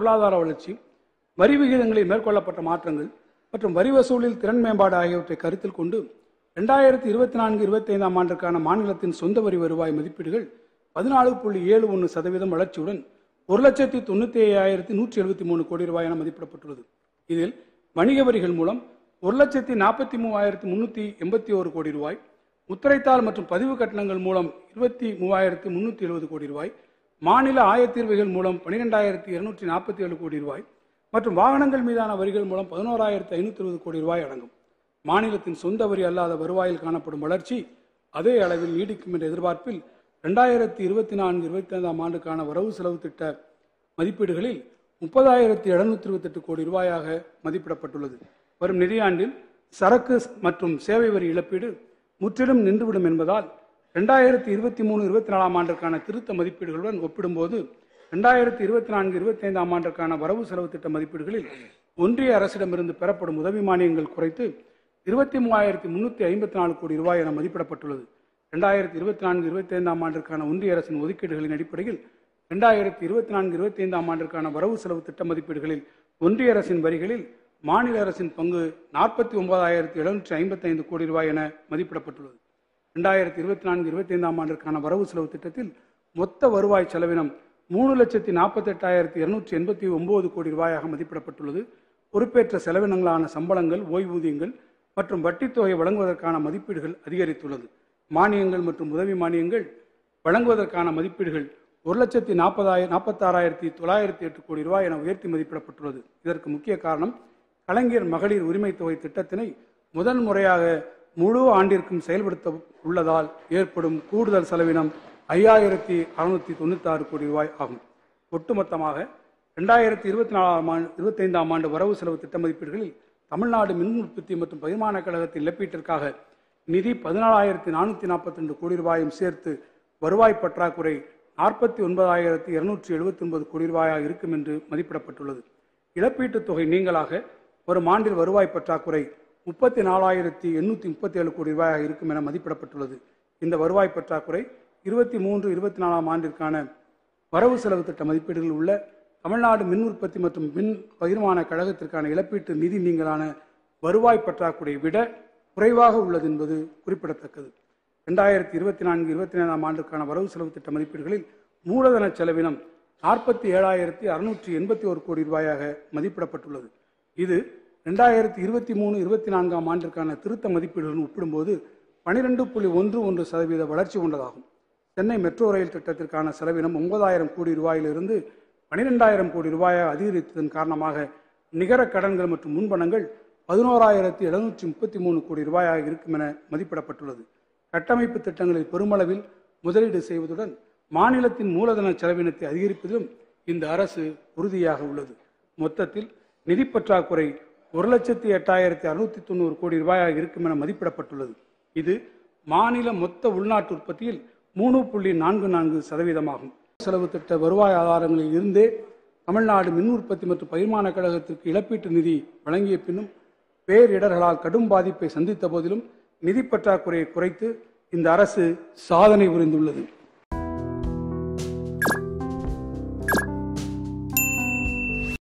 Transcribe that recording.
பொருளாதார வளர்ச்சி வரி விகிதங்களில் மேற்கொள்ளப்பட்ட மாற்றங்கள் மற்றும் வரி வசூலில் திறன் மேம்பாடு ஆகியவற்றை கருத்தில் கொண்டு ரெண்டாயிரத்தி இருபத்தி நான்கு இருபத்தி ஐந்தாம் ஆண்டுக்கான மாநிலத்தின் சொந்த வரி வருவாய் மதிப்பீடுகள் பதினாலு புள்ளி ஏழு ஒன்று சதவீதம் வளர்ச்சியுடன் ஒரு லட்சத்தி தொண்ணூத்தி ஐயாயிரத்தி நூற்றி எழுபத்தி மூணு கோடி ரூபாய் என மதிப்பிடப்பட்டுள்ளது இதில் வணிக வரிகள் மூலம் ஒரு லட்சத்தி நாற்பத்தி மூவாயிரத்தி முன்னூத்தி எண்பத்தி ஒரு கோடி ரூபாய் முத்திரைத்தாள் மற்றும் பதிவு கட்டணங்கள் மூலம் இருபத்தி மூவாயிரத்தி முன்னூத்தி எழுபது கோடி ரூபாய் மாநில ஆயத்தீர்வைகள் மூலம் பனிரெண்டாயிரத்தி இருநூற்றி நாற்பத்தி ஏழு கோடி ரூபாய் மற்றும் வாகனங்கள் மீதான வரிகள் மூலம் பதினோராயிரத்தி ஐநூத்தி இருபது கோடி ரூபாய் அடங்கும் மாநிலத்தின் சொந்த வரி அல்லாத வருவாயில் காணப்படும் வளர்ச்சி அதே அளவில் நீடிக்கும் என்ற எதிர்பார்ப்பில் ரெண்டாயிரத்தி இருபத்தி நான்கு இருபத்தி ஐந்தாம் ஆண்டுக்கான வரவு செலவு திட்ட மதிப்பீடுகளில் முப்பதாயிரத்தி எழுநூத்தி இருபத்தெட்டு கோடி ரூபாயாக மதிப்பிடப்பட்டுள்ளது வரும் நிதியாண்டில் சரக்கு மற்றும் சேவை வரி இழப்பீடு முற்றிலும் நின்றுவிடும் என்பதால் ரெண்டாயிரத்தி இருபத்தி மூணு இருபத்தி நாலாம் ஆண்டிற்கான திருத்த மதிப்பீடுகளுடன் ஒப்பிடும்போது ரெண்டாயிரத்தி இருபத்தி நான்கு இருபத்தி ஐந்தாம் ஆண்டிற்கான வரவு செலவு திட்ட மதிப்பீடுகளில் ஒன்றிய அரசிடமிருந்து பெறப்படும் உதவி மானியங்கள் குறைத்து இருபத்தி மூவாயிரத்தி முன்னூத்தி ஐம்பத்தி நாலு கோடி ரூபாய் என மதிப்பிடப்பட்டுள்ளது ரெண்டாயிரத்தி இருபத்தி நான்கு இருபத்தி ஐந்தாம் ஆண்டிற்கான ஒன்றிய அரசின் ஒதுக்கீடுகளின் அடிப்படையில் ரெண்டாயிரத்தி இருபத்தி நான்கு இருபத்தி ஐந்தாம் ஆண்டிற்கான வரவு செலவு திட்ட மதிப்பீடுகளில் ஒன்றிய அரசின் வரிகளில் மாநில அரசின் பங்கு நாற்பத்தி ஒன்பதாயிரத்தி எழுநூற்றி ஐம்பத்தி ஐந்து கோடி ரூபாய் என மதிப்பிடப்பட்டுள்ளது ரெண்டாயிரத்தி இருபத்தி நான்கு இருபத்தி ஐந்தாம் ஆண்டிற்கான வரவு செலவு திட்டத்தில் மொத்த வருவாய் செலவினம் மூணு லட்சத்தி நாற்பத்தி எட்டாயிரத்தி இருநூற்றி எண்பத்தி ஒன்பது கோடி ரூபாயாக மதிப்பிடப்பட்டுள்ளது பொறுப்பேற்ற செலவினங்களான சம்பளங்கள் ஓய்வூதியங்கள் மற்றும் வட்டித் தொகை வழங்குவதற்கான மதிப்பீடுகள் அதிகரித்துள்ளது மானியங்கள் மற்றும் உதவி மானியங்கள் வழங்குவதற்கான மதிப்பீடுகள் ஒரு லட்சத்தி நாற்பதாயிரம் நாற்பத்தாறாயிரத்தி தொள்ளாயிரத்தி எட்டு கோடி ரூபாய் என உயர்த்தி மதிப்பிடப்பட்டுள்ளது இதற்கு முக்கிய காரணம் கலைஞர் மகளிர் உரிமை தொகை திட்டத்தினை முதல் முறையாக முழு ஆண்டிற்கும் செயல்படுத்த உள்ளதால் ஏற்படும் கூடுதல் செலவினம் ஐயாயிரத்தி அறுநூத்தி தொண்ணூத்தி ஆறு கோடி ரூபாய் ஆகும் ஒட்டுமொத்தமாக ரெண்டாயிரத்தி இருபத்தி நாலாம் ஆண்டு இருபத்தைந்தாம் ஆண்டு வரவு செலவு திட்ட மதிப்பீடுகளில் தமிழ்நாடு மின் உற்பத்தி மற்றும் பகிர்மான கழகத்தின் இழப்பீட்டிற்காக நிதி பதினாலாயிரத்தி நானூற்றி நாற்பத்தி ரெண்டு கோடி ரூபாயும் சேர்த்து வருவாய் பற்றாக்குறை நாற்பத்தி ஒன்பதாயிரத்தி இருநூற்றி எழுபத்தி ஒன்பது கோடி ரூபாயாக இருக்கும் என்று மதிப்பிடப்பட்டுள்ளது இழப்பீட்டுத் தொகை நீங்களாக வரும் ஆண்டில் வருவாய் பற்றாக்குறை முப்பத்தி நாலாயிரத்தி எண்ணூற்றி முப்பத்தி ஏழு கோடி ரூபாயாக இருக்கும் என மதிப்பிடப்பட்டுள்ளது இந்த வருவாய் பற்றாக்குறை இருபத்தி மூன்று இருபத்தி நாலாம் ஆண்டிற்கான வரவு செலவு திட்ட மதிப்பீடுகளில் உள்ள தமிழ்நாடு மின் உற்பத்தி மற்றும் மின் பகிர்மான கழகத்திற்கான இழப்பீட்டு நிதி நீங்களான வருவாய் பற்றாக்குறையை விட குறைவாக உள்ளது என்பது குறிப்பிடத்தக்கது ரெண்டாயிரத்தி இருபத்தி நான்கு இருபத்தி ஐந்தாம் ஆண்டுக்கான வரவு செலவு திட்ட மதிப்பீடுகளில் மூலதன செலவினம் நாற்பத்தி ஏழாயிரத்தி அறுநூற்றி எண்பத்தி ஒரு கோடி ரூபாயாக மதிப்பிடப்பட்டுள்ளது இது ரெண்டாயிரத்தி இருபத்தி மூணு இருபத்தி நான்காம் ஆண்டிற்கான திருத்த மதிப்பீடுகளுடன் ஒப்பிடும்போது பனிரெண்டு புள்ளி ஒன்று ஒன்று சதவீத வளர்ச்சி கொண்டதாகும் சென்னை மெட்ரோ ரயில் திட்டத்திற்கான செலவினம் ஒன்பதாயிரம் கோடி ரூபாயிலிருந்து பனிரெண்டாயிரம் கோடி ரூபாயாக அதிகரித்ததன் காரணமாக நிகர கடன்கள் மற்றும் முன்பணங்கள் பதினோராயிரத்தி எழுநூற்றி முப்பத்தி மூணு கோடி ரூபாயாக இருக்கும் என மதிப்பிடப்பட்டுள்ளது கட்டமைப்பு திட்டங்களில் பெருமளவில் முதலீடு செய்வதுடன் மாநிலத்தின் மூலதன செலவினத்தை அதிகரிப்பதிலும் இந்த அரசு உறுதியாக உள்ளது மொத்தத்தில் நிதி பற்றாக்குறை ஒரு லட்சத்தி எட்டாயிரத்தி அறுநூத்தி தொண்ணூறு கோடி ரூபாயாக இருக்கும் என மதிப்பிடப்பட்டுள்ளது இது மாநில மொத்த உள்நாட்டு உற்பத்தியில் மூணு புள்ளி நான்கு நான்கு சதவீதமாகும் செலவு திட்ட வருவாய் ஆதாரங்களில் இருந்தே தமிழ்நாடு மின் உற்பத்தி மற்றும் பகிர்மான கழகத்திற்கு இழப்பீட்டு நிதி வழங்கிய பின்னும் பேரிடர்களால் கடும் பாதிப்பை சந்தித்த போதிலும் நிதி பற்றாக்குறையை குறைத்து இந்த அரசு சாதனை புரிந்துள்ளது